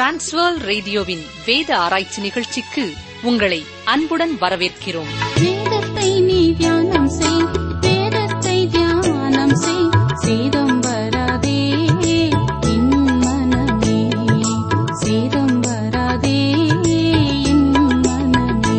transfer ரேடியோவின் வேத ஆராய்ச்சி நிகழ்ச்சிக்கு உங்களை அன்புடன் வரவேற்கிறோம் வேதத்தை நீ தியானம் செய் வேதத்தை தியானம் செய் சேதம் வராதே என் மனமே சேதம் வராதே என் மனமே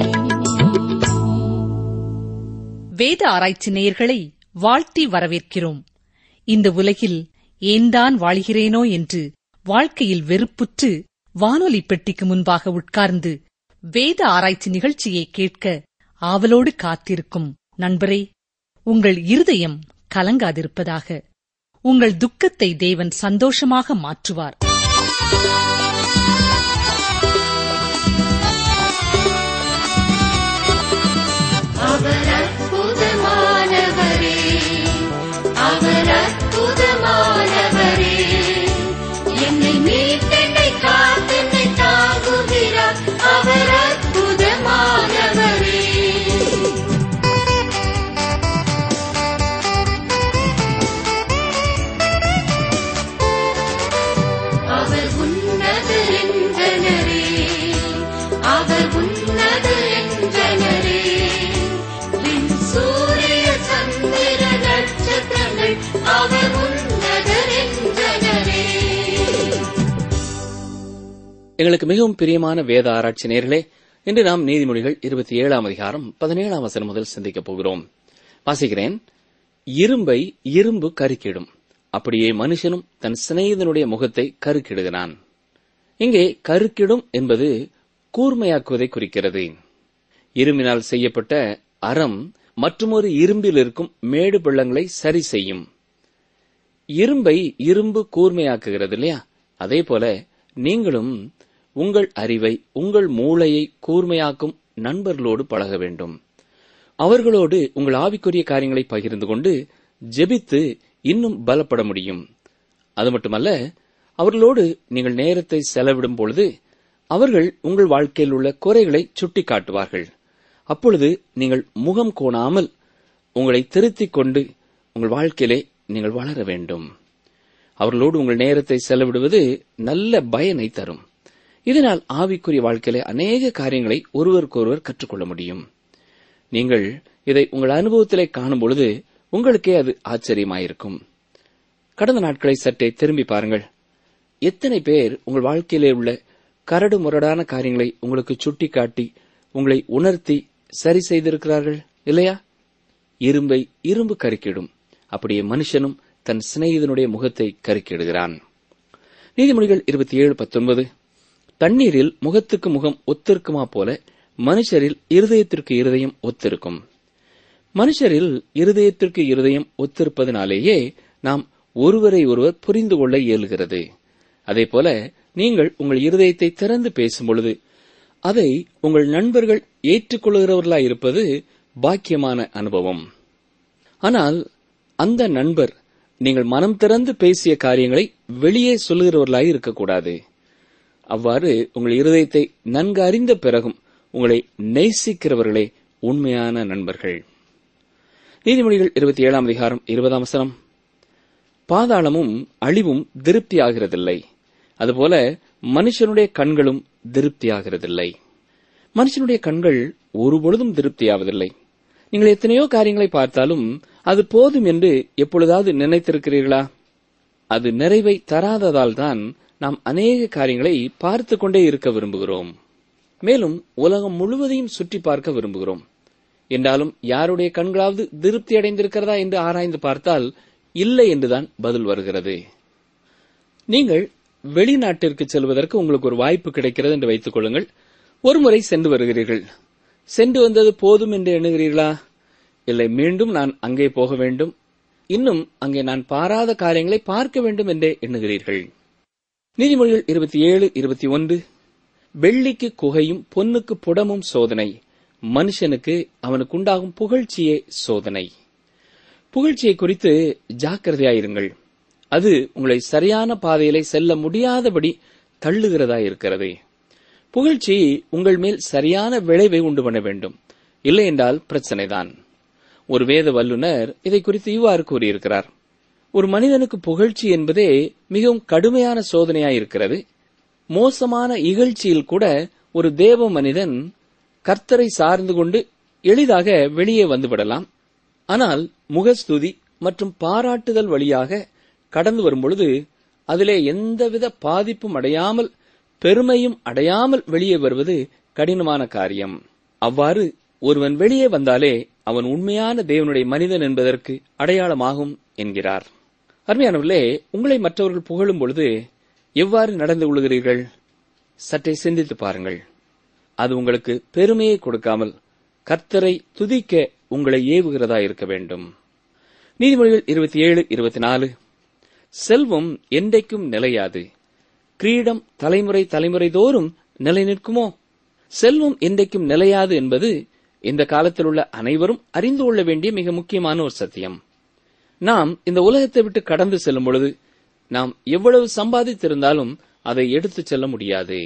வேத ஆராய்ச்சி நேயர்களை வாழ்த்தி வரவேற்கிறோம் இந்த உலகில் ஏன்தான் வாழ்கிறேனோ என்று வாழ்க்கையில் வெறுப்புற்று வானொலி பெட்டிக்கு முன்பாக உட்கார்ந்து வேத ஆராய்ச்சி நிகழ்ச்சியை கேட்க ஆவலோடு காத்திருக்கும் நண்பரே உங்கள் இருதயம் கலங்காதிருப்பதாக உங்கள் துக்கத்தை தேவன் சந்தோஷமாக மாற்றுவார் அவர் அற்புதமானவரே அவர் அற்புதமானவரே என்னை மீட்டென்னை காத்தென்னை தாங்குகிறார் அவர் அற்புதமானவரே அவர் உன்னது என்றனரே அவர் உன்னது என்றனரே விண் சூரிய சந்திர நட்சத்திரங்கள் அவர் உன்னதர் என்றனரே எங்களுக்கு மிகவும் பிரியமான வேத ஆராய்ச்சி நேர்களே இன்று நாம் நீதிமொழிகள் இருபத்தி ஏழாம் அதிகாரம் பதினேழாம் வசனம் முதல் சிந்திக்கப் போகிறோம் வாசிக்கிறேன் இரும்பை இரும்பு கருக்கிடும் அப்படியே மனுஷனும் தன் சிநேகிதனுடைய முகத்தை கருக்கிடுகிறான் இங்கே கருக்கிடும் என்பது கூர்மையாக்குவதை குறிக்கிறது இரும்பினால் செய்யப்பட்ட அறம் மற்றுமொரு இரும்பில் இருக்கும் மேடு பள்ளங்களை சரி செய்யும் இரும்பை இரும்பு கூர்மையாக்குகிறது இல்லையா அதே போல நீங்களும் உங்கள் அறிவை உங்கள் மூளையை கூர்மையாக்கும் நண்பர்களோடு பழக வேண்டும் அவர்களோடு உங்கள் ஆவிக்குரிய காரியங்களை பகிர்ந்து கொண்டு ஜெபித்து இன்னும் பலப்பட முடியும் அது மட்டுமல்ல அவர்களோடு நீங்கள் நேரத்தை செலவிடும் பொழுது அவர்கள் உங்கள் வாழ்க்கையில் உள்ள குறைகளை சுட்டிக்காட்டுவார்கள் அப்பொழுது நீங்கள் முகம் கோணாமல் உங்களை திருத்திக் கொண்டு உங்கள் வாழ்க்கையிலே நீங்கள் வளர வேண்டும் அவர்களோடு உங்கள் நேரத்தை செலவிடுவது நல்ல பயனை தரும் இதனால் ஆவிக்குரிய வாழ்க்கையிலே அநேக காரியங்களை ஒருவருக்கொருவர் கற்றுக்கொள்ள முடியும் நீங்கள் இதை உங்கள் அனுபவத்திலே காணும் பொழுது உங்களுக்கே அது ஆச்சரியமாயிருக்கும் கடந்த நாட்களை சற்றே திரும்பி பாருங்கள் எத்தனை பேர் உங்கள் வாழ்க்கையிலே உள்ள கரடு முரடான காரியங்களை உங்களுக்கு சுட்டிக்காட்டி உங்களை உணர்த்தி சரி செய்திருக்கிறார்கள் இல்லையா இரும்பை இரும்பு கருக்கிடும் அப்படியே மனுஷனும் தன் சிநேகிதனுடைய முகத்தை கருக்கிடுகிறான் நீதிமொழிகள் இருபத்தி ஏழு பத்தொன்பது தண்ணீரில் முகத்துக்கு முகம் ஒத்திருக்குமா போல மனுஷரில் இருதயத்திற்கு இருதயம் ஒத்திருக்கும் மனுஷரில் இருதயத்திற்கு இருதயம் ஒத்திருப்பதனாலேயே நாம் ஒருவரை ஒருவர் புரிந்து கொள்ள இயலுகிறது அதேபோல நீங்கள் உங்கள் இருதயத்தை திறந்து பேசும் பொழுது அதை உங்கள் நண்பர்கள் ஏற்றுக்கொள்கிறவர்களாய் இருப்பது பாக்கியமான அனுபவம் ஆனால் அந்த நண்பர் நீங்கள் மனம் திறந்து பேசிய காரியங்களை வெளியே சொல்லுகிறவர்களாய் இருக்கக்கூடாது அவ்வாறு உங்கள் இருதயத்தை நன்கு அறிந்த பிறகும் உங்களை நேசிக்கிறவர்களே உண்மையான நண்பர்கள் நீதிமொழிகள் இருபத்தி ஏழாம் அதிகாரம் இருபதாம் வசனம் பாதாளமும் அழிவும் திருப்தியாகிறதில்லை அதுபோல மனுஷனுடைய கண்களும் திருப்தியாகிறதில்லை மனுஷனுடைய கண்கள் ஒருபொழுதும் திருப்தியாவதில்லை நீங்கள் எத்தனையோ காரியங்களை பார்த்தாலும் அது போதும் என்று எப்பொழுதாவது நினைத்திருக்கிறீர்களா அது நிறைவை தராததால் தான் நாம் அநேக காரியங்களை பார்த்து கொண்டே இருக்க விரும்புகிறோம் மேலும் உலகம் முழுவதையும் சுற்றி பார்க்க விரும்புகிறோம் என்றாலும் யாருடைய கண்களாவது திருப்தி அடைந்திருக்கிறதா என்று ஆராய்ந்து பார்த்தால் இல்லை என்றுதான் பதில் வருகிறது நீங்கள் வெளிநாட்டிற்கு செல்வதற்கு உங்களுக்கு ஒரு வாய்ப்பு கிடைக்கிறது என்று வைத்துக் கொள்ளுங்கள் ஒருமுறை சென்று வருகிறீர்கள் சென்று வந்தது போதும் என்று எண்ணுகிறீர்களா இல்லை மீண்டும் நான் அங்கே போக வேண்டும் இன்னும் அங்கே நான் பாராத காரியங்களை பார்க்க வேண்டும் என்றே எண்ணுகிறீர்கள் நீதிமொழிகள் இருபத்தி ஏழு இருபத்தி ஒன்று வெள்ளிக்கு குகையும் பொன்னுக்கு புடமும் சோதனை மனுஷனுக்கு அவனுக்கு உண்டாகும் புகழ்ச்சியே சோதனை புகழ்ச்சியை குறித்து ஜாக்கிரதையாயிருங்கள் அது உங்களை சரியான பாதையிலே செல்ல முடியாதபடி தள்ளுகிறதா இருக்கிறது புகழ்ச்சி உங்கள் மேல் சரியான விளைவை உண்டு பண்ண வேண்டும் இல்லை என்றால் பிரச்சனைதான் ஒரு வேத வல்லுனர் இதை குறித்து இவ்வாறு கூறியிருக்கிறார் ஒரு மனிதனுக்கு புகழ்ச்சி என்பதே மிகவும் கடுமையான சோதனையாயிருக்கிறது மோசமான இகழ்ச்சியில் கூட ஒரு தேவ மனிதன் கர்த்தரை சார்ந்து கொண்டு எளிதாக வெளியே வந்துவிடலாம் ஆனால் முகஸ்துதி மற்றும் பாராட்டுதல் வழியாக கடந்து வரும்பொழுது அதிலே எந்தவித பாதிப்பும் அடையாமல் பெருமையும் அடையாமல் வெளியே வருவது கடினமான காரியம் அவ்வாறு ஒருவன் வெளியே வந்தாலே அவன் உண்மையான தேவனுடைய மனிதன் என்பதற்கு அடையாளமாகும் என்கிறார் அருமையானவர்களே உங்களை மற்றவர்கள் புகழும் பொழுது எவ்வாறு நடந்து கொள்கிறீர்கள் சற்றே சிந்தித்து பாருங்கள் அது உங்களுக்கு பெருமையை கொடுக்காமல் கர்த்தரை துதிக்க உங்களை ஏவுகிறதா இருக்க வேண்டும் நீதிமொழிகள் இருபத்தி ஏழு இருபத்தி நாலு செல்வம் என்றைக்கும் நிலையாது கிரீடம் தலைமுறை தலைமுறை தோறும் நிலை நிற்குமோ செல்வம் என்றைக்கும் நிலையாது என்பது இந்த காலத்தில் உள்ள அனைவரும் அறிந்து கொள்ள வேண்டிய மிக முக்கியமான ஒரு சத்தியம் நாம் இந்த உலகத்தை விட்டு கடந்து செல்லும் பொழுது நாம் எவ்வளவு சம்பாதித்திருந்தாலும் அதை எடுத்துச் செல்ல முடியாது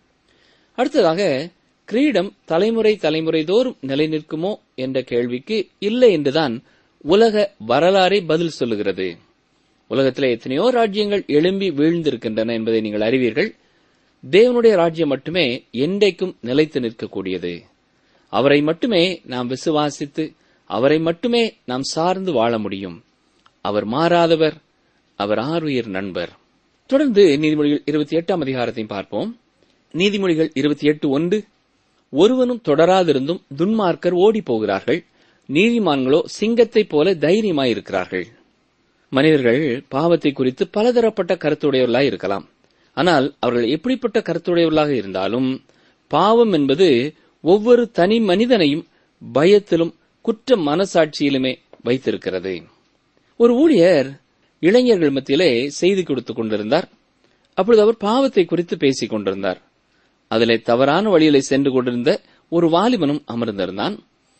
அடுத்ததாக கிரீடம் தலைமுறை தலைமுறை தோறும் நிலை நிற்குமோ என்ற கேள்விக்கு இல்லை என்றுதான் உலக வரலாறை பதில் சொல்லுகிறது உலகத்திலே எத்தனையோ ராஜ்யங்கள் எழும்பி வீழ்ந்திருக்கின்றன என்பதை நீங்கள் அறிவீர்கள் தேவனுடைய ராஜ்யம் மட்டுமே என்றைக்கும் நிலைத்து நிற்கக்கூடியது அவரை மட்டுமே நாம் விசுவாசித்து அவரை மட்டுமே நாம் சார்ந்து வாழ முடியும் அவர் மாறாதவர் அவர் ஆறுயிர் நண்பர் தொடர்ந்து நீதிமொழிகள் இருபத்தி எட்டாம் அதிகாரத்தையும் பார்ப்போம் நீதிமொழிகள் இருபத்தி எட்டு ஒன்று ஒருவனும் தொடராதிருந்தும் துன்மார்க்கர் ஓடிப் போகிறார்கள் நீதிமான்களோ சிங்கத்தைப் போல தைரியமாயிருக்கிறார்கள் மனிதர்கள் பாவத்தை குறித்து பலதரப்பட்ட கருத்துடையவர்களாய் இருக்கலாம் ஆனால் அவர்கள் எப்படிப்பட்ட கருத்துடையவர்களாக இருந்தாலும் பாவம் என்பது ஒவ்வொரு தனி மனிதனையும் பயத்திலும் குற்ற மனசாட்சியிலுமே வைத்திருக்கிறது ஒரு ஊழியர் இளைஞர்கள் மத்தியிலே செய்தி கொடுத்துக் கொண்டிருந்தார் அப்பொழுது அவர் பாவத்தை குறித்து பேசிக் கொண்டிருந்தார் அதிலே தவறான வழியிலே சென்று கொண்டிருந்த ஒரு வாலிபனும் அமர்ந்திருந்தான்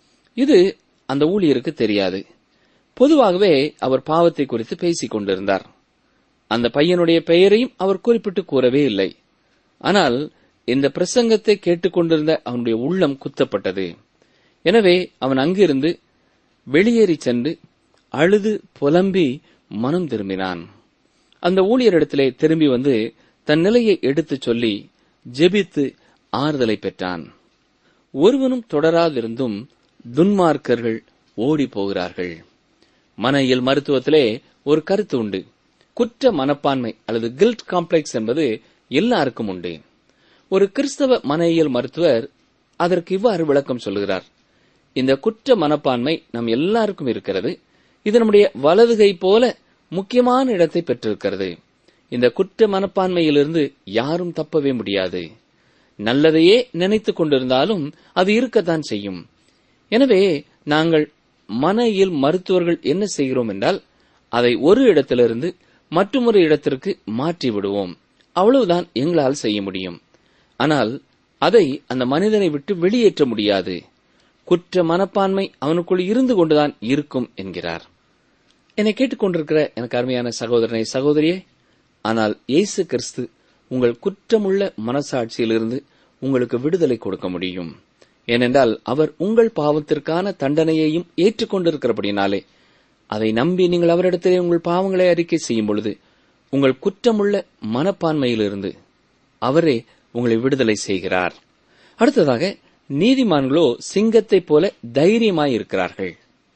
இது அந்த ஊழியருக்கு தெரியாது பொதுவாகவே அவர் பாவத்தை குறித்து பேசிக் கொண்டிருந்தார் அந்த பையனுடைய பெயரையும் அவர் குறிப்பிட்டு கூறவே இல்லை ஆனால் இந்த பிரசங்கத்தை கேட்டுக்கொண்டிருந்த அவனுடைய உள்ளம் குத்தப்பட்டது எனவே அவன் அங்கிருந்து வெளியேறி சென்று அழுது புலம்பி மனம் திரும்பினான் அந்த ஊழியரிடத்திலே திரும்பி வந்து தன் நிலையை எடுத்துச் சொல்லி ஜெபித்து ஆறுதலை பெற்றான் ஒருவனும் தொடராதிருந்தும் துன்மார்க்கர்கள் ஓடி போகிறார்கள் மனையில் மருத்துவத்திலே ஒரு கருத்து உண்டு குற்ற மனப்பான்மை அல்லது கில்ட் காம்ப்ளெக்ஸ் என்பது எல்லாருக்கும் உண்டு ஒரு கிறிஸ்தவ மனையியல் மருத்துவர் அதற்கு இவ்வாறு விளக்கம் சொல்லுகிறார் இந்த குற்ற மனப்பான்மை நம் எல்லாருக்கும் இருக்கிறது இது நம்முடைய வலதுகை போல முக்கியமான இடத்தை பெற்றிருக்கிறது இந்த குற்ற மனப்பான்மையிலிருந்து யாரும் தப்பவே முடியாது நல்லதையே நினைத்துக் கொண்டிருந்தாலும் அது இருக்கத்தான் செய்யும் எனவே நாங்கள் மனையில் மருத்துவர்கள் என்ன செய்கிறோம் என்றால் அதை ஒரு இடத்திலிருந்து மற்றொரு இடத்திற்கு மாற்றி விடுவோம் அவ்வளவுதான் எங்களால் செய்ய முடியும் ஆனால் அதை அந்த மனிதனை விட்டு வெளியேற்ற முடியாது குற்ற மனப்பான்மை அவனுக்குள் இருந்து கொண்டுதான் இருக்கும் என்கிறார் என்னை கேட்டுக்கொண்டிருக்கிற எனக்கு அருமையான சகோதரனை சகோதரியே ஆனால் இயேசு கிறிஸ்து உங்கள் குற்றமுள்ள மனசாட்சியிலிருந்து உங்களுக்கு விடுதலை கொடுக்க முடியும் ஏனென்றால் அவர் உங்கள் பாவத்திற்கான தண்டனையையும் ஏற்றுக்கொண்டிருக்கிறபடினாலே அதை நம்பி நீங்கள் அவரிடத்திலே உங்கள் பாவங்களை அறிக்கை செய்யும் பொழுது உங்கள் குற்றமுள்ள மனப்பான்மையிலிருந்து அவரே உங்களை விடுதலை செய்கிறார் அடுத்ததாக நீதிமான்களோ சிங்கத்தைப் போல தைரியமாய் இருக்கிறார்கள்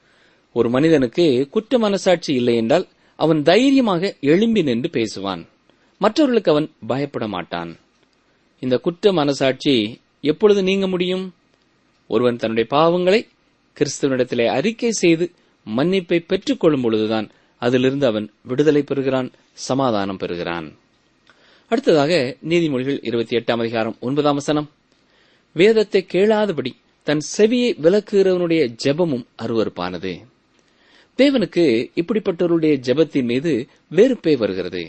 ஒரு மனிதனுக்கு குற்ற மனசாட்சி இல்லை என்றால் அவன் தைரியமாக எழும்பி நின்று பேசுவான் மற்றவர்களுக்கு அவன் பயப்பட மாட்டான் இந்த குற்ற மனசாட்சி எப்பொழுது நீங்க முடியும் ஒருவன் தன்னுடைய பாவங்களை கிறிஸ்துவனிடத்திலே அறிக்கை செய்து மன்னிப்பை பெற்றுக் கொள்ளும் பொழுதுதான் அதிலிருந்து அவன் விடுதலை பெறுகிறான் சமாதானம் பெறுகிறான் அடுத்ததாக நீதிமொழிகள் இருபத்தி எட்டாம் அதிகாரம் ஒன்பதாம் வசனம் வேதத்தை கேளாதபடி தன் செவியை விலக்குகிறவனுடைய ஜெபமும் அருவருப்பானது தேவனுக்கு இப்படிப்பட்டவருடைய ஜெபத்தின் மீது வெறுப்பே வருகிறது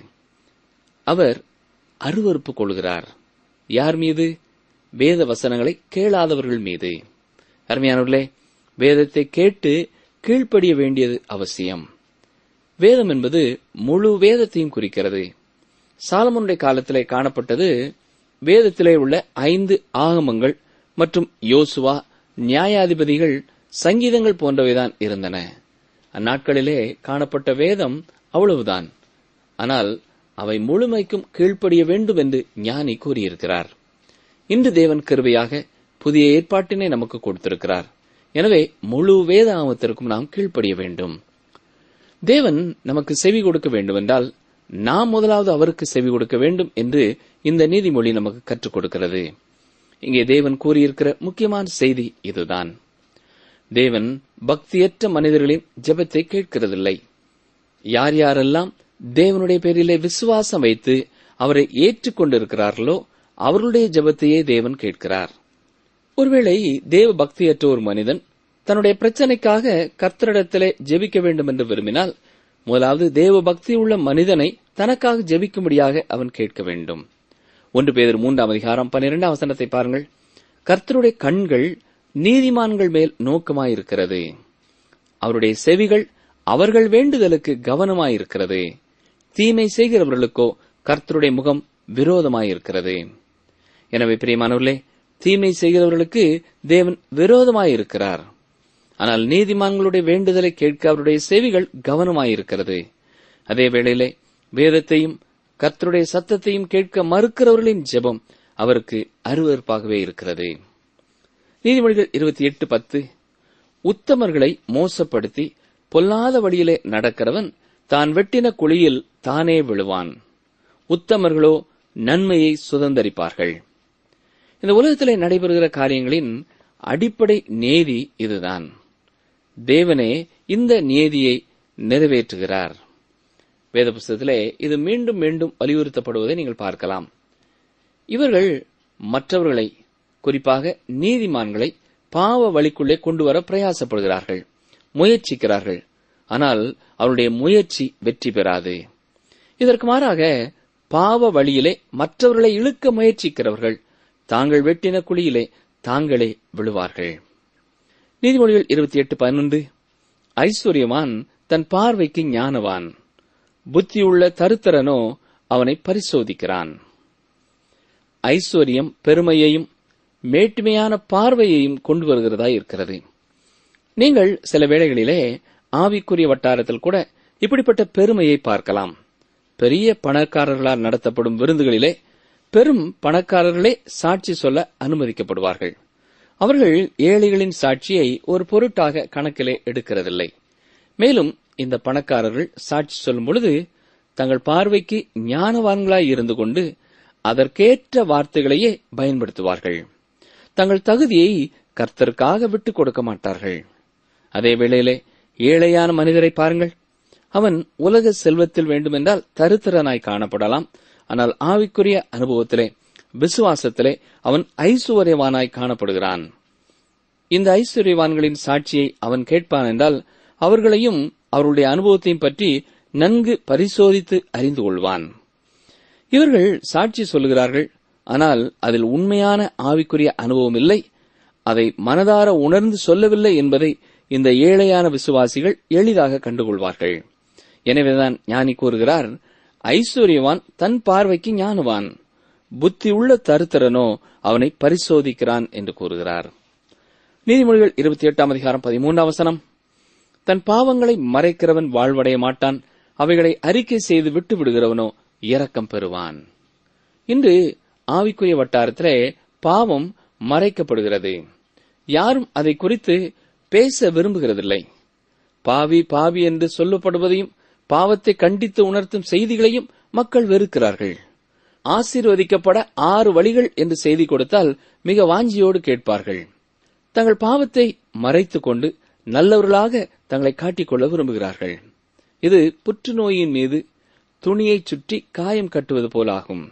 அவர் அருவருப்பு கொள்கிறார் யார் மீது வேத வசனங்களை கேளாதவர்கள் மீது அருமையானவர்களே வேதத்தை கேட்டு கீழ்ப்படிய வேண்டியது அவசியம் வேதம் என்பது முழு வேதத்தையும் குறிக்கிறது சாலமனுடைய காலத்திலே காணப்பட்டது வேதத்திலே உள்ள ஐந்து ஆகமங்கள் மற்றும் யோசுவா நியாயாதிபதிகள் சங்கீதங்கள் போன்றவைதான் இருந்தன அந்நாட்களிலே காணப்பட்ட வேதம் அவ்வளவுதான் ஆனால் அவை முழுமைக்கும் கீழ்ப்படிய வேண்டும் என்று ஞானி கூறியிருக்கிறார் இன்று தேவன் கிருபையாக புதிய ஏற்பாட்டினை நமக்கு கொடுத்திருக்கிறார் எனவே முழு வேதாகமத்திற்கும் நாம் கீழ்ப்படிய வேண்டும் தேவன் நமக்கு செவி கொடுக்க வேண்டுமென்றால் நாம் முதலாவது அவருக்கு செவி கொடுக்க வேண்டும் என்று இந்த நீதிமொழி நமக்கு கற்றுக் கொடுக்கிறது இங்கே தேவன் கூறியிருக்கிற முக்கியமான செய்தி இதுதான் தேவன் பக்தியற்ற மனிதர்களின் ஜெபத்தை கேட்கிறதில்லை யார் யாரெல்லாம் தேவனுடைய பேரிலே விசுவாசம் வைத்து அவரை ஏற்றுக்கொண்டிருக்கிறார்களோ அவர்களுடைய ஜெபத்தையே தேவன் கேட்கிறார் ஒருவேளை தேவ பக்தியற்ற ஒரு மனிதன் தன்னுடைய பிரச்சனைக்காக கர்த்தரிடத்திலே ஜெபிக்க வேண்டும் என்று விரும்பினால் முதலாவது தேவ பக்தி உள்ள மனிதனை தனக்காக ஜெபிக்கும்படியாக அவன் கேட்க வேண்டும் ஒன்று பேதர் மூன்றாம் அதிகாரம் பன்னிரெண்டாம் வசனத்தை பாருங்கள் கர்த்தருடைய கண்கள் நீதிமான்கள் மேல் நோக்கமாயிருக்கிறது அவருடைய செவிகள் அவர்கள் வேண்டுதலுக்கு கவனமாயிருக்கிறது தீமை செய்கிறவர்களுக்கோ கர்த்தருடைய முகம் விரோதமாயிருக்கிறது எனவே பிரியமானவர்களே தீமை செய்கிறவர்களுக்கு தேவன் விரோதமாயிருக்கிறார் ஆனால் நீதிமான்களுடைய வேண்டுதலை கேட்க அவருடைய செவிகள் கவனமாயிருக்கிறது அதே வேளையிலே வேதத்தையும் கர்த்தருடைய சத்தத்தையும் கேட்க மறுக்கிறவர்களின் ஜெபம் அவருக்கு அருவருப்பாகவே இருக்கிறது நீதிமொழிகள் இருபத்தி எட்டு பத்து உத்தமர்களை மோசப்படுத்தி பொல்லாத வழியிலே நடக்கிறவன் தான் வெட்டின குழியில் தானே விழுவான் உத்தமர்களோ நன்மையை சுதந்தரிப்பார்கள் இந்த உலகத்திலே நடைபெறுகிற காரியங்களின் அடிப்படை நேதி இதுதான் தேவனே இந்த நியதியை நிறைவேற்றுகிறார் வேத புஸ்தகத்திலே இது மீண்டும் மீண்டும் வலியுறுத்தப்படுவதை நீங்கள் பார்க்கலாம் இவர்கள் மற்றவர்களை குறிப்பாக நீதிமான்களை பாவ வழிக்குள்ளே கொண்டு வர பிரயாசப்படுகிறார்கள் முயற்சிக்கிறார்கள் ஆனால் அவருடைய முயற்சி வெற்றி பெறாது இதற்கு மாறாக பாவ வழியிலே மற்றவர்களை இழுக்க முயற்சிக்கிறவர்கள் தாங்கள் வெட்டின குழியிலே தாங்களே விழுவார்கள் நீதிமொழிகள் இருபத்தி எட்டு பதினொன்று ஐஸ்வர்யவான் தன் பார்வைக்கு ஞானவான் புத்தியுள்ள தருத்தரனோ அவனை பரிசோதிக்கிறான் ஐஸ்வர்யம் பெருமையையும் மேட்டுமையான பார்வையையும் கொண்டு வருகிறதா இருக்கிறது நீங்கள் சில வேளைகளிலே ஆவிக்குரிய வட்டாரத்தில் கூட இப்படிப்பட்ட பெருமையை பார்க்கலாம் பெரிய பணக்காரர்களால் நடத்தப்படும் விருந்துகளிலே பெரும் பணக்காரர்களே சாட்சி சொல்ல அனுமதிக்கப்படுவார்கள் அவர்கள் ஏழைகளின் சாட்சியை ஒரு பொருட்டாக கணக்கிலே எடுக்கிறதில்லை மேலும் இந்த பணக்காரர்கள் சாட்சி சொல்லும் பொழுது தங்கள் பார்வைக்கு ஞானவான்களாய் இருந்து கொண்டு அதற்கேற்ற வார்த்தைகளையே பயன்படுத்துவார்கள் தங்கள் தகுதியை கர்த்தருக்காக விட்டுக் கொடுக்க மாட்டார்கள் அதே வேளையிலே ஏழையான மனிதரை பாருங்கள் அவன் உலக செல்வத்தில் வேண்டுமென்றால் தருத்திரனாய் காணப்படலாம் ஆனால் ஆவிக்குரிய அனுபவத்திலே விசுவாசத்திலே அவன் ஐசுவர்யவானாய் காணப்படுகிறான் இந்த ஐஸ்வர்யவான்களின் சாட்சியை அவன் கேட்பான் என்றால் அவர்களையும் அவர்களுடைய அனுபவத்தையும் பற்றி நன்கு பரிசோதித்து அறிந்து கொள்வான் இவர்கள் சாட்சி சொல்லுகிறார்கள் ஆனால் அதில் உண்மையான ஆவிக்குரிய அனுபவம் இல்லை அதை மனதார உணர்ந்து சொல்லவில்லை என்பதை இந்த ஏழையான விசுவாசிகள் எளிதாக கண்டுகொள்வார்கள் எனவேதான் ஞானி கூறுகிறார் ஐஸ்வர்யவான் தன் பார்வைக்கு ஞானவான் புத்தி உள்ள தருத்தரனோ அவனை பரிசோதிக்கிறான் என்று கூறுகிறார் நீதிமொழிகள் இருபத்தி எட்டாம் அதிகாரம் பதிமூன்றாம் வசனம் தன் பாவங்களை மறைக்கிறவன் வாழ்வடைய மாட்டான் அவைகளை அறிக்கை செய்து விட்டு விடுகிறவனோ இரக்கம் பெறுவான் இன்று ஆவிக்குரிய வட்டாரத்திலே பாவம் மறைக்கப்படுகிறது யாரும் அதை குறித்து பேச விரும்புகிறதில்லை பாவி பாவி என்று சொல்லப்படுவதையும் பாவத்தை கண்டித்து உணர்த்தும் செய்திகளையும் மக்கள் வெறுக்கிறார்கள் ஆசீர்வதிக்கப்பட ஆறு வழிகள் என்று செய்தி கொடுத்தால் மிக வாஞ்சியோடு கேட்பார்கள் தங்கள் பாவத்தை மறைத்துக் கொண்டு நல்லவர்களாக தங்களை காட்டிக்கொள்ள விரும்புகிறார்கள் இது புற்றுநோயின் மீது துணியை சுற்றி காயம் கட்டுவது போலாகும்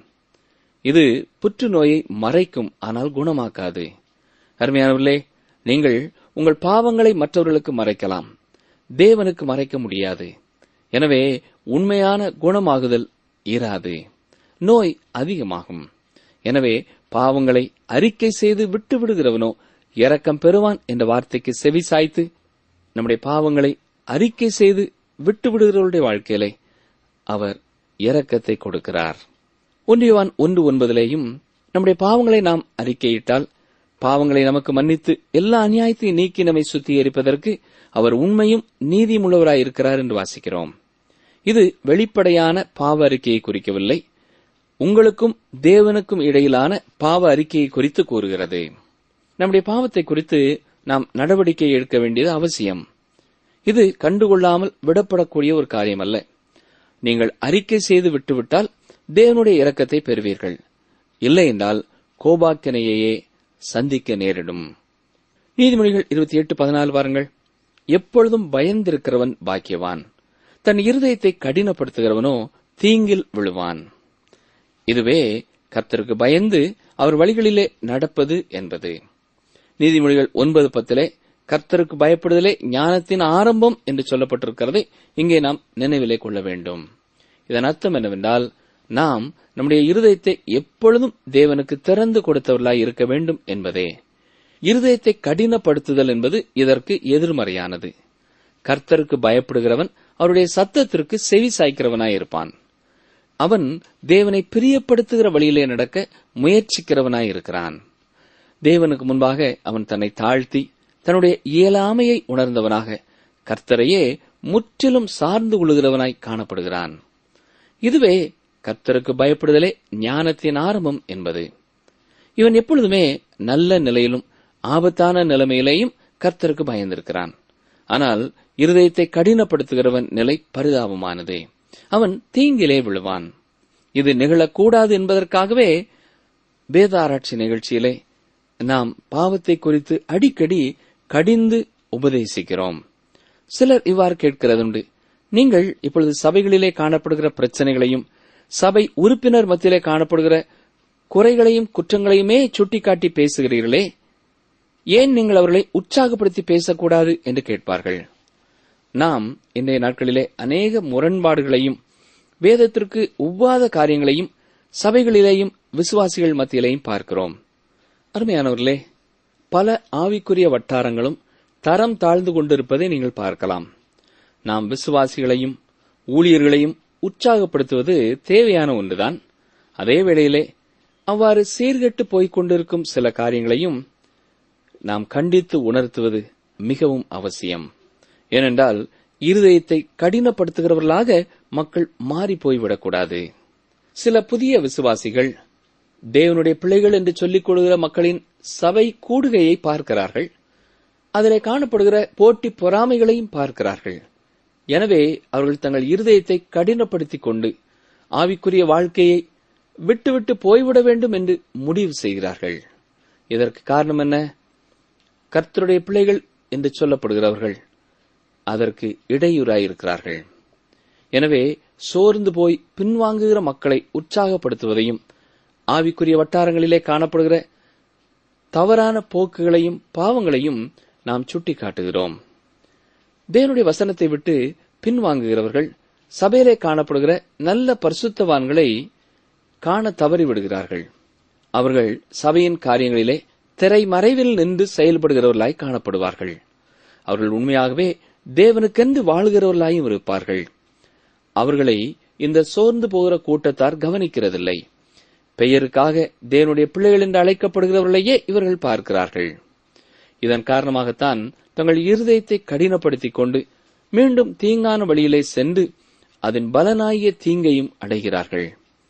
இது புற்றுநோயை மறைக்கும் ஆனால் குணமாக்காது அருமையானவர்களே நீங்கள் உங்கள் பாவங்களை மற்றவர்களுக்கு மறைக்கலாம் தேவனுக்கு மறைக்க முடியாது எனவே உண்மையான குணமாகுதல் இராது நோய் அதிகமாகும் எனவே பாவங்களை அறிக்கை செய்து விட்டு விடுகிறவனோ இரக்கம் பெறுவான் என்ற வார்த்தைக்கு செவி சாய்த்து நம்முடைய பாவங்களை அறிக்கை செய்து விட்டு விடுகிறவருடைய வாழ்க்கையிலே அவர் இரக்கத்தை கொடுக்கிறார் ஒன்றியவான் ஒன்று ஒன்பதிலேயும் நம்முடைய பாவங்களை நாம் அறிக்கையிட்டால் பாவங்களை நமக்கு மன்னித்து எல்லா அநியாயத்தையும் நீக்கி நம்மை சுத்திகரிப்பதற்கு அவர் உண்மையும் நீதியுள்ளவராயிருக்கிறார் என்று வாசிக்கிறோம் இது வெளிப்படையான பாவ அறிக்கையை குறிக்கவில்லை உங்களுக்கும் தேவனுக்கும் இடையிலான பாவ அறிக்கையை குறித்து கூறுகிறது நம்முடைய பாவத்தை குறித்து நாம் நடவடிக்கை எடுக்க வேண்டியது அவசியம் இது கண்டுகொள்ளாமல் விடப்படக்கூடிய ஒரு காரியம் அல்ல நீங்கள் அறிக்கை செய்து விட்டுவிட்டால் தேவனுடைய இரக்கத்தை பெறுவீர்கள் இல்லை என்றால் கோபாக்கினையையே சந்திக்க நேரிடும் நீதிமொழிகள் இருபத்தி எட்டு பதினாலு வாருங்கள் எப்பொழுதும் பயந்திருக்கிறவன் பாக்கியவான் தன் இருதயத்தை கடினப்படுத்துகிறவனோ தீங்கில் விழுவான் இதுவே கர்த்தருக்கு பயந்து அவர் வழிகளிலே நடப்பது என்பது நீதிமொழிகள் ஒன்பது பத்திலே கர்த்தருக்கு பயப்படுதலே ஞானத்தின் ஆரம்பம் என்று சொல்லப்பட்டிருக்கிறதை இங்கே நாம் நினைவிலே கொள்ள வேண்டும் இதன் அர்த்தம் என்னவென்றால் நாம் நம்முடைய இருதயத்தை எப்பொழுதும் தேவனுக்கு திறந்து கொடுத்தவர்களாய் இருக்க வேண்டும் என்பதே இருதயத்தை கடினப்படுத்துதல் என்பது இதற்கு எதிர்மறையானது கர்த்தருக்கு பயப்படுகிறவன் அவருடைய சத்தத்திற்கு செவி சாய்க்கிறவனாயிருப்பான் அவன் தேவனை பிரியப்படுத்துகிற வழியிலே நடக்க முயற்சிக்கிறவனாயிருக்கிறான் தேவனுக்கு முன்பாக அவன் தன்னை தாழ்த்தி தன்னுடைய இயலாமையை உணர்ந்தவனாக கர்த்தரையே முற்றிலும் சார்ந்து கொள்கிறவனாய் காணப்படுகிறான் இதுவே கர்த்தருக்கு பயப்படுதலே ஞானத்தின் ஆரம்பம் என்பது இவன் எப்பொழுதுமே நல்ல நிலையிலும் ஆபத்தான நிலைமையிலேயும் கர்த்தருக்கு பயந்திருக்கிறான் ஆனால் இருதயத்தை கடினப்படுத்துகிறவன் நிலை பரிதாபமானது அவன் தீங்கிலே விழுவான் இது நிகழக்கூடாது என்பதற்காகவே வேதாராய்ச்சி நிகழ்ச்சியிலே நாம் பாவத்தை குறித்து அடிக்கடி கடிந்து உபதேசிக்கிறோம் சிலர் இவ்வாறு கேட்கிறதுண்டு நீங்கள் இப்பொழுது சபைகளிலே காணப்படுகிற பிரச்சனைகளையும் சபை உறுப்பினர் மத்தியிலே காணப்படுகிற குறைகளையும் குற்றங்களையுமே சுட்டிக்காட்டி பேசுகிறீர்களே ஏன் நீங்கள் அவர்களை உற்சாகப்படுத்தி பேசக்கூடாது என்று கேட்பார்கள் நாம் இன்றைய நாட்களிலே அநேக முரண்பாடுகளையும் வேதத்திற்கு ஒவ்வாத காரியங்களையும் சபைகளிலேயும் விசுவாசிகள் மத்தியிலேயும் பார்க்கிறோம் அருமையானவர்களே பல ஆவிக்குரிய வட்டாரங்களும் தரம் தாழ்ந்து கொண்டிருப்பதை நீங்கள் பார்க்கலாம் நாம் விசுவாசிகளையும் ஊழியர்களையும் உற்சாகப்படுத்துவது தேவையான ஒன்றுதான் அதே வேளையிலே அவ்வாறு சீர்கெட்டு போய்க் கொண்டிருக்கும் சில காரியங்களையும் நாம் கண்டித்து உணர்த்துவது மிகவும் அவசியம் ஏனென்றால் இருதயத்தை கடினப்படுத்துகிறவர்களாக மக்கள் மாறி போய்விடக்கூடாது சில புதிய விசுவாசிகள் தேவனுடைய பிள்ளைகள் என்று சொல்லிக் கொள்கிற மக்களின் சபை கூடுகையை பார்க்கிறார்கள் அதிலே காணப்படுகிற போட்டி பொறாமைகளையும் பார்க்கிறார்கள் எனவே அவர்கள் தங்கள் இருதயத்தை கடினப்படுத்திக் கொண்டு ஆவிக்குரிய வாழ்க்கையை விட்டுவிட்டு போய்விட வேண்டும் என்று முடிவு செய்கிறார்கள் இதற்கு காரணம் என்ன கர்த்தருடைய பிள்ளைகள் என்று சொல்லப்படுகிறவர்கள் அதற்கு இடையூறாயிருக்கிறார்கள் எனவே சோர்ந்து போய் பின்வாங்குகிற மக்களை உற்சாகப்படுத்துவதையும் ஆவிக்குரிய வட்டாரங்களிலே காணப்படுகிற தவறான போக்குகளையும் பாவங்களையும் நாம் சுட்டிக்காட்டுகிறோம் தேவனுடைய வசனத்தை விட்டு பின்வாங்குகிறவர்கள் சபையிலே காணப்படுகிற நல்ல பரிசுத்தவான்களை காண தவறிவிடுகிறார்கள் அவர்கள் சபையின் காரியங்களிலே திரைமறைவில் நின்று செயல்படுகிறவர்களாய் காணப்படுவார்கள் அவர்கள் உண்மையாகவே தேவனுக்கென்று வாழுகிறவர்களாயும் இருப்பார்கள் அவர்களை இந்த சோர்ந்து போகிற கூட்டத்தார் கவனிக்கிறதில்லை பெயருக்காக தேவனுடைய பிள்ளைகள் என்று அழைக்கப்படுகிறவர்களையே இவர்கள் பார்க்கிறார்கள் இதன் காரணமாகத்தான் தங்கள் இருதயத்தை கடினப்படுத்திக் கொண்டு மீண்டும் தீங்கான வழியிலே சென்று அதன் பலனாகிய தீங்கையும் அடைகிறார்கள்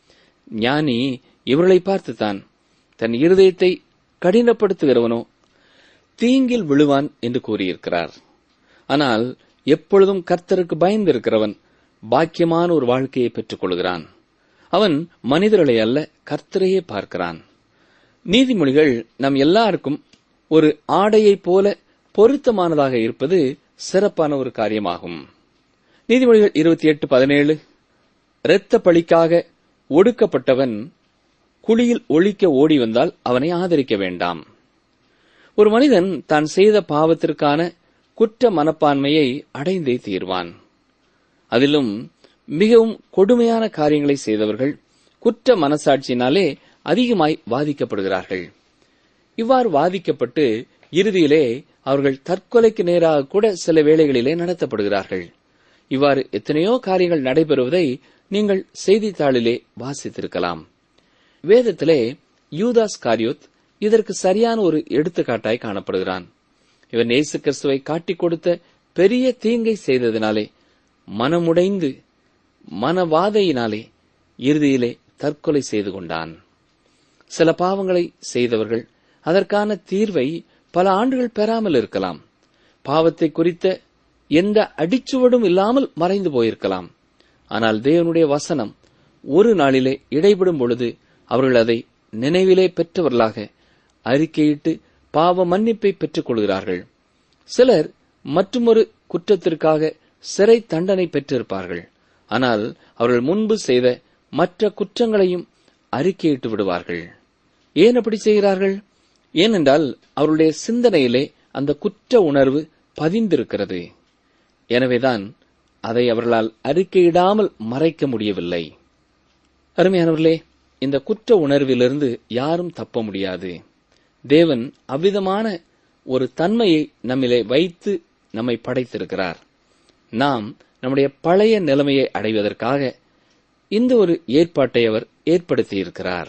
ஞானி இவர்களை பார்த்துத்தான் தன் இருதயத்தை கடினப்படுத்துகிறவனோ தீங்கில் விழுவான் என்று கூறியிருக்கிறார் ஆனால் எப்பொழுதும் கர்த்தருக்கு பயந்திருக்கிறவன் பாக்கியமான ஒரு வாழ்க்கையை பெற்றுக் கொள்கிறான் அவன் மனிதர்களை அல்ல கர்த்தரையே பார்க்கிறான் நீதிமொழிகள் நம் எல்லாருக்கும் ஒரு ஆடையைப் போல பொருத்தமானதாக இருப்பது சிறப்பான ஒரு காரியமாகும் நீதிமொழிகள் இருபத்தி எட்டு பதினேழு இரத்த பழிக்காக ஒடுக்கப்பட்டவன் குழியில் ஒழிக்க ஓடி வந்தால் அவனை ஆதரிக்க வேண்டாம் ஒரு மனிதன் தான் செய்த பாவத்திற்கான குற்ற மனப்பான்மையை அடைந்தே தீர்வான் அதிலும் மிகவும் கொடுமையான காரியங்களை செய்தவர்கள் குற்ற மனசாட்சியினாலே அதிகமாய் வாதிக்கப்படுகிறார்கள் இவ்வாறு வாதிக்கப்பட்டு இறுதியிலே அவர்கள் தற்கொலைக்கு நேராக கூட சில வேளைகளிலே நடத்தப்படுகிறார்கள் இவ்வாறு எத்தனையோ காரியங்கள் நடைபெறுவதை நீங்கள் செய்தித்தாளிலே வாசித்திருக்கலாம் வேதத்திலே யூதாஸ் காரியோத் இதற்கு சரியான ஒரு எடுத்துக்காட்டாய் காணப்படுகிறான் இவன் இயேசு கிறிஸ்துவை காட்டிக் கொடுத்த பெரிய தீங்கை செய்ததினாலே மனமுடைந்து மனவாதையினாலே இறுதியிலே தற்கொலை செய்து கொண்டான் சில பாவங்களை செய்தவர்கள் அதற்கான தீர்வை பல ஆண்டுகள் பெறாமல் இருக்கலாம் பாவத்தை குறித்த எந்த அடிச்சுவடும் இல்லாமல் மறைந்து போயிருக்கலாம் ஆனால் தேவனுடைய வசனம் ஒரு நாளிலே இடைபடும் பொழுது அவர்கள் அதை நினைவிலே பெற்றவர்களாக அறிக்கையிட்டு பாவ மன்னிப்பை பெற்றுக் கொள்கிறார்கள் சிலர் மற்றுமொரு குற்றத்திற்காக சிறை தண்டனை பெற்றிருப்பார்கள் ஆனால் அவர்கள் முன்பு செய்த மற்ற குற்றங்களையும் அறிக்கையிட்டு விடுவார்கள் ஏன் அப்படி செய்கிறார்கள் ஏனென்றால் அவருடைய சிந்தனையிலே அந்த குற்ற உணர்வு பதிந்திருக்கிறது எனவேதான் அதை அவர்களால் அறிக்கையிடாமல் மறைக்க முடியவில்லை அருமையானவர்களே இந்த குற்ற உணர்விலிருந்து யாரும் தப்ப முடியாது தேவன் அவ்விதமான ஒரு தன்மையை நம்மிலே வைத்து நம்மை படைத்திருக்கிறார் நாம் நம்முடைய பழைய நிலைமையை அடைவதற்காக இந்த ஒரு ஏற்பாட்டை அவர் ஏற்படுத்தியிருக்கிறார்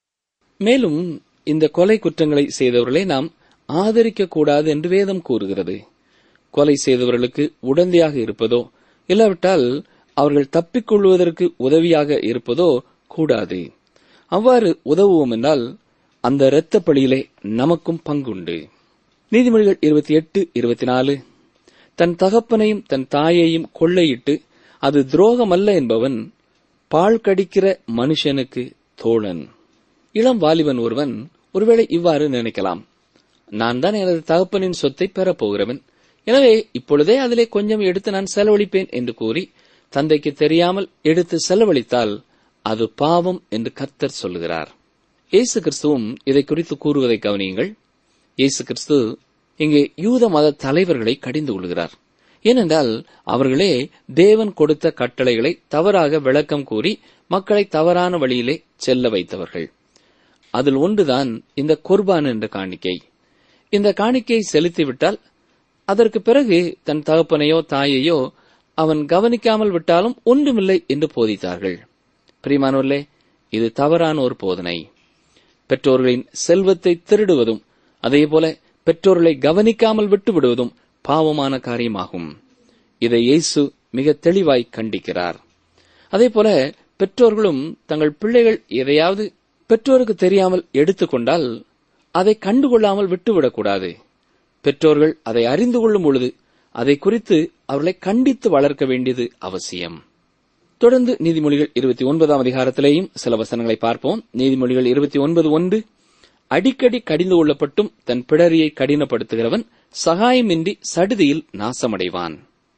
மேலும் இந்த கொலை குற்றங்களை செய்தவர்களை நாம் ஆதரிக்க கூடாது என்று வேதம் கூறுகிறது கொலை செய்தவர்களுக்கு உடந்தையாக இருப்பதோ இல்லாவிட்டால் அவர்கள் தப்பிக்கொள்வதற்கு உதவியாக இருப்பதோ கூடாது அவ்வாறு உதவுவோம் என்றால் அந்த இரத்த பலியிலே நமக்கும் பங்குண்டு நீதிமொழிகள் இருபத்தி எட்டு இருபத்தி நாலு தன் தகப்பனையும் தன் தாயையும் கொள்ளையிட்டு அது துரோகமல்ல என்பவன் பால் கடிக்கிற மனுஷனுக்கு தோழன் இளம் வாலிபன் ஒருவன் ஒருவேளை இவ்வாறு நினைக்கலாம் நான் தான் எனது தகப்பனின் சொத்தை பெறப் போகிறவன் எனவே இப்பொழுதே அதிலே கொஞ்சம் எடுத்து நான் செலவழிப்பேன் என்று கூறி தந்தைக்கு தெரியாமல் எடுத்து செலவழித்தால் அது பாவம் என்று கர்த்தர் சொல்லுகிறார் இயேசு கிறிஸ்துவும் இதை குறித்து கூறுவதை கவனியுங்கள் இயேசு கிறிஸ்து இங்கே யூத மத தலைவர்களை கடிந்து கொள்கிறார் ஏனென்றால் அவர்களே தேவன் கொடுத்த கட்டளைகளை தவறாக விளக்கம் கூறி மக்களை தவறான வழியிலே செல்ல வைத்தவர்கள் அதில் ஒன்றுதான் இந்த குர்பான் என்ற காணிக்கை இந்த காணிக்கையை செலுத்திவிட்டால் அதற்கு பிறகு தன் தகப்பனையோ தாயையோ அவன் கவனிக்காமல் விட்டாலும் ஒன்றுமில்லை என்று போதித்தார்கள் பிரிமானோர்களே இது தவறான ஒரு போதனை பெற்றோர்களின் செல்வத்தை திருடுவதும் அதேபோல பெற்றோர்களை கவனிக்காமல் விட்டுவிடுவதும் பாவமான காரியமாகும் இதை இயேசு மிக தெளிவாய் கண்டிக்கிறார் அதேபோல பெற்றோர்களும் தங்கள் பிள்ளைகள் எதையாவது பெற்றோருக்கு தெரியாமல் எடுத்துக்கொண்டால் அதை கண்டுகொள்ளாமல் விட்டுவிடக்கூடாது பெற்றோர்கள் அதை அறிந்து கொள்ளும் பொழுது அதை குறித்து அவர்களை கண்டித்து வளர்க்க வேண்டியது அவசியம் தொடர்ந்து நீதிமொழிகள் இருபத்தி ஒன்பதாம் அதிகாரத்திலேயும் சில வசனங்களை பார்ப்போம் நீதிமொழிகள் இருபத்தி ஒன்பது ஒன்று அடிக்கடி கடிந்து கொள்ளப்பட்டும் தன் பிடரியை கடினப்படுத்துகிறவன் சகாயமின்றி சடுதியில் நாசமடைவான்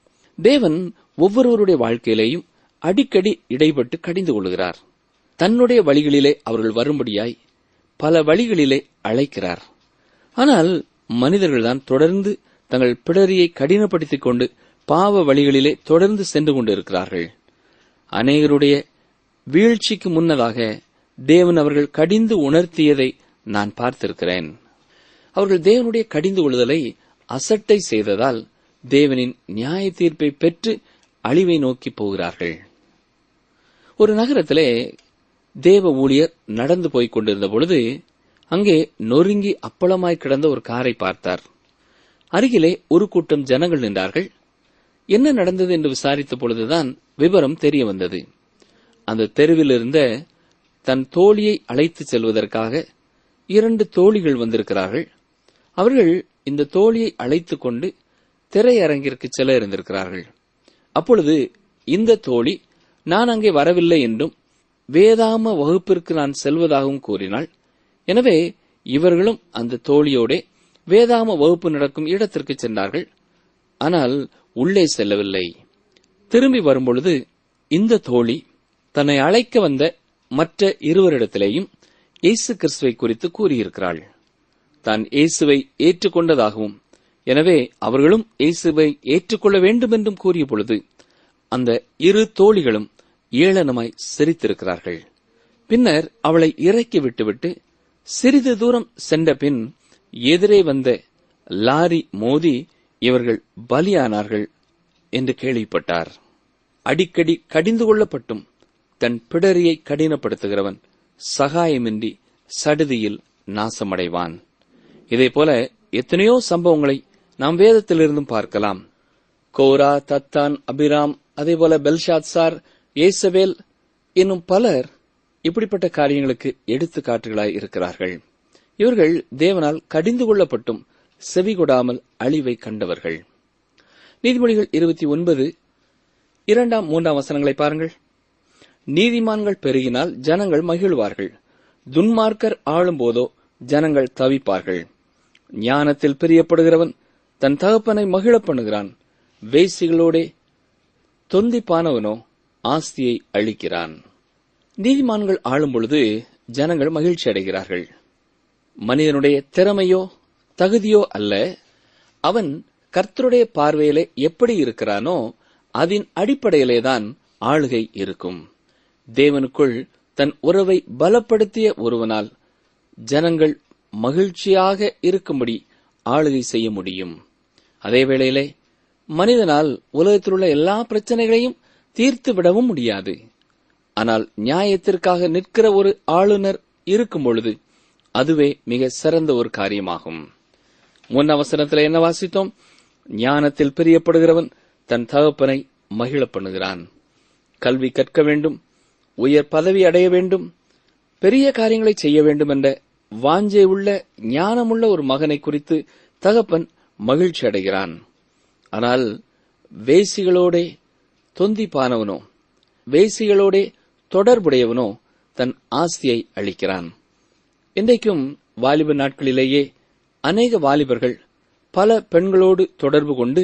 தேவன் ஒவ்வொருவருடைய வாழ்க்கையிலேயும் அடிக்கடி இடைப்பட்டு கடிந்து கொள்கிறார் தன்னுடைய வழிகளிலே அவர்கள் வரும்படியாய் பல வழிகளிலே அழைக்கிறார் ஆனால் மனிதர்கள்தான் தொடர்ந்து தங்கள் பிடரியை கடினப்படுத்திக் கொண்டு பாவ வழிகளிலே தொடர்ந்து சென்று கொண்டிருக்கிறார்கள் அநேகருடைய வீழ்ச்சிக்கு முன்னதாக தேவன் அவர்கள் கடிந்து உணர்த்தியதை நான் பார்த்திருக்கிறேன் அவர்கள் தேவனுடைய கடிந்து கொள்ளுதலை அசட்டை செய்ததால் தேவனின் நியாய தீர்ப்பை பெற்று அழிவை நோக்கி போகிறார்கள் ஒரு நகரத்திலே தேவ ஊழியர் நடந்து போய்க் கொண்டிருந்த பொழுது அங்கே நொறுங்கி அப்பளமாய் கிடந்த ஒரு காரை பார்த்தார் அருகிலே ஒரு கூட்டம் ஜனங்கள் நின்றார்கள் என்ன நடந்தது என்று விசாரித்த பொழுதுதான் விவரம் தெரிய வந்தது அந்த தெருவில் இருந்த தன் தோழியை அழைத்துச் செல்வதற்காக இரண்டு தோழிகள் வந்திருக்கிறார்கள் அவர்கள் இந்த தோழியை அழைத்துக் கொண்டு திரையரங்கிற்கு செல்ல இருந்திருக்கிறார்கள் அப்பொழுது இந்த தோழி நான் அங்கே வரவில்லை என்றும் வேதாம வகுப்பிற்கு நான் செல்வதாகவும் கூறினாள் எனவே இவர்களும் அந்த தோழியோடே வேதாம வகுப்பு நடக்கும் இடத்திற்கு சென்றார்கள் ஆனால் உள்ளே செல்லவில்லை திரும்பி வரும்பொழுது இந்த தோழி தன்னை அழைக்க வந்த மற்ற இருவரிடத்திலேயும் இயேசு கிறிஸ்துவை குறித்து கூறியிருக்கிறாள் தான் இயேசுவை ஏற்றுக்கொண்டதாகவும் எனவே அவர்களும் இயேசுவை ஏற்றுக்கொள்ள வேண்டும் என்றும் கூறிய பொழுது அந்த இரு தோழிகளும் ஏளனமாய் சிரித்திருக்கிறார்கள் பின்னர் அவளை இறக்கி விட்டுவிட்டு சிறிது தூரம் சென்ற பின் எதிரே வந்த லாரி மோதி இவர்கள் பலியானார்கள் என்று கேள்விப்பட்டார் அடிக்கடி கடிந்து கொள்ளப்பட்டும் தன் பிடரியை கடினப்படுத்துகிறவன் சகாயமின்றி சடுதியில் நாசமடைவான் இதேபோல எத்தனையோ சம்பவங்களை நாம் வேதத்திலிருந்தும் பார்க்கலாம் கோரா தத்தான் அபிராம் அதேபோல பெல்ஷாத்சார் ஏசபேல் என்னும் பலர் இப்படிப்பட்ட காரியங்களுக்கு எடுத்துக்காட்டுகளாய் இருக்கிறார்கள் இவர்கள் தேவனால் கடிந்து கொள்ளப்பட்டும் செவிகொடாமல் அழிவை கண்டவர்கள் நீதிமொழிகள் இருபத்தி ஒன்பது இரண்டாம் மூன்றாம் வசனங்களை பாருங்கள் நீதிமான்கள் பெருகினால் ஜனங்கள் மகிழ்வார்கள் துன்மார்க்கர் ஆளும்போதோ ஜனங்கள் தவிப்பார்கள் ஞானத்தில் பிரியப்படுகிறவன் தன் தகப்பனை மகிழப் பண்ணுகிறான் வேசிகளோடே தொந்திப்பானவனோ ஆஸ்தியை அழிக்கிறான் நீதிமான்கள் ஆளும் பொழுது ஜனங்கள் மகிழ்ச்சி அடைகிறார்கள் மனிதனுடைய திறமையோ தகுதியோ அல்ல அவன் கர்த்தருடைய பார்வையிலே எப்படி இருக்கிறானோ அதன் அடிப்படையிலேதான் ஆளுகை இருக்கும் தேவனுக்குள் தன் உறவை பலப்படுத்திய ஒருவனால் ஜனங்கள் மகிழ்ச்சியாக இருக்கும்படி ஆளுகை செய்ய முடியும் அதே வேளையிலே மனிதனால் உலகத்திலுள்ள எல்லா பிரச்சனைகளையும் தீர்த்து விடவும் முடியாது ஆனால் நியாயத்திற்காக நிற்கிற ஒரு ஆளுநர் இருக்கும் பொழுது அதுவே மிக சிறந்த ஒரு காரியமாகும் முன் அவசரத்தில் என்ன வாசித்தோம் ஞானத்தில் பிரியப்படுகிறவன் தன் தகப்பனை மகிழ பண்ணுகிறான் கல்வி கற்க வேண்டும் உயர் பதவி அடைய வேண்டும் பெரிய காரியங்களை செய்ய வேண்டும் என்ற வாஞ்சை உள்ள ஞானமுள்ள ஒரு மகனை குறித்து தகப்பன் மகிழ்ச்சி அடைகிறான் ஆனால் வேசிகளோடே தொந்திப்பானவனோ வேசிகளோடே தொடர்புடையவனோ தன் ஆஸ்தியை அளிக்கிறான் இன்றைக்கும் வாலிப நாட்களிலேயே அநேக வாலிபர்கள் பல பெண்களோடு தொடர்பு கொண்டு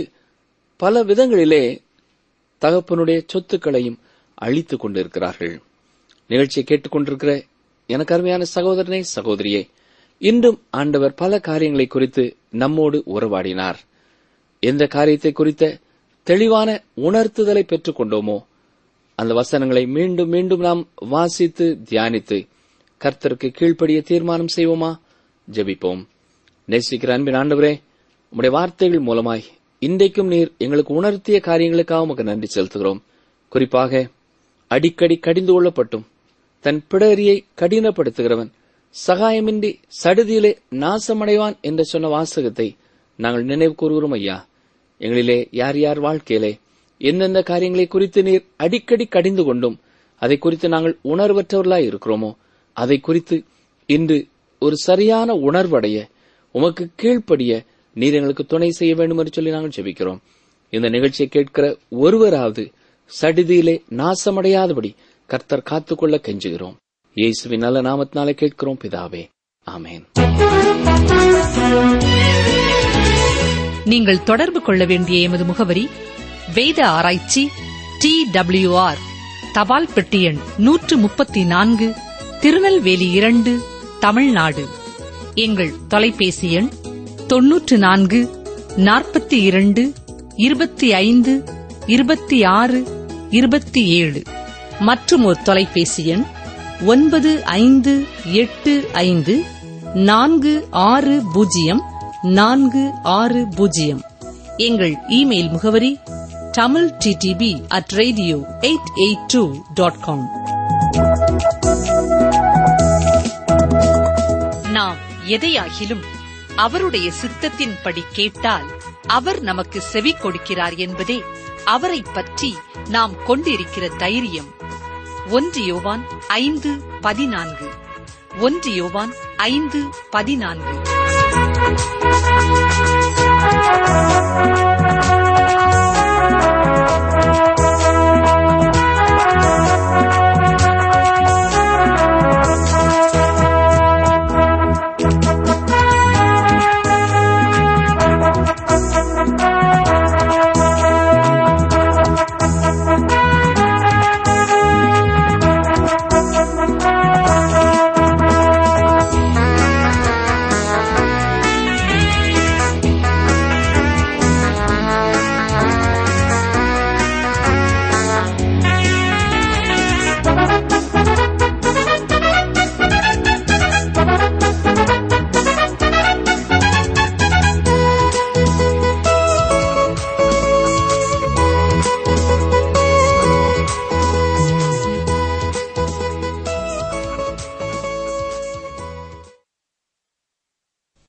பல விதங்களிலே தகப்பனுடைய சொத்துக்களையும் அழித்துக் கொண்டிருக்கிறார்கள் நிகழ்ச்சியை கேட்டுக்கொண்டிருக்கிற எனக்கு அருமையான சகோதரனே சகோதரியே இன்றும் ஆண்டவர் பல காரியங்களை குறித்து நம்மோடு உறவாடினார் எந்த காரியத்தை குறித்த தெளிவான உணர்த்துதலை பெற்றுக் கொண்டோமோ அந்த வசனங்களை மீண்டும் மீண்டும் நாம் வாசித்து தியானித்து கர்த்தருக்கு கீழ்ப்படிய தீர்மானம் செய்வோமா ஜெபிப்போம் நேசிக்கிற அன்பின் ஆண்டவரே உம்முடைய வார்த்தைகள் மூலமாய் இன்றைக்கும் நீர் எங்களுக்கு உணர்த்திய காரியங்களுக்காக உமக்கு நன்றி செலுத்துகிறோம் குறிப்பாக அடிக்கடி கடிந்து கொள்ளப்பட்டும் தன் பிடரியை கடினப்படுத்துகிறவன் சகாயமின்றி சடுதியிலே நாசமடைவான் என்று சொன்ன வாசகத்தை நாங்கள் நினைவு கூறுகிறோம் ஐயா எங்களிலே யார் யார் வாழ்க்கையிலே எந்தெந்த காரியங்களை குறித்து நீர் அடிக்கடி கடிந்து கொண்டும் அதை குறித்து நாங்கள் உணர்வற்றவர்களாய் இருக்கிறோமோ அதை குறித்து இன்று ஒரு சரியான உணர்வடைய உமக்கு கீழ்ப்படிய நீர் எங்களுக்கு துணை செய்ய வேண்டும் என்று சொல்லி நாங்கள் ஜெபிக்கிறோம் இந்த நிகழ்ச்சியை கேட்கிற ஒருவராவது சடிதியிலே நாசமடையாதபடி கர்த்தர் காத்துக்கொள்ள கெஞ்சுகிறோம் இயேசுவின் நல்ல நாமத்தினாலே கேட்கிறோம் பிதாவே ஆமேன் நீங்கள் தொடர்பு கொள்ள வேண்டிய எமது முகவரி வேத ஆராய்ச்சி டி ஆர் தபால் பெட்டி எண் நூற்று முப்பத்தி நான்கு திருநெல்வேலி இரண்டு தமிழ்நாடு எங்கள் தொலைபேசி எண் தொன்னூற்று நான்கு நாற்பத்தி இரண்டு இருபத்தி ஐந்து இருபத்தி ஆறு இருபத்தி ஏழு மற்றும் ஒரு தொலைபேசி எண் ஒன்பது ஐந்து எட்டு ஐந்து நான்கு ஆறு பூஜ்ஜியம் நான்கு ஆறு பூஜ்ஜியம் எங்கள் இமெயில் முகவரி Tamil DTP at radio eight eight two dot com நாம் எதையாகிலும் அவருடைய சித்தத்தின்படி கேட்டால் அவர் நமக்கு செவி கொடுக்கிறார் என்பதே அவரைப் பற்றி நாம் கொண்டிருக்கிற தைரியம் ஒன்று யோவான் ஐந்து பதினான்கு ஒன்று யோவான் ஐந்து பதினான்கு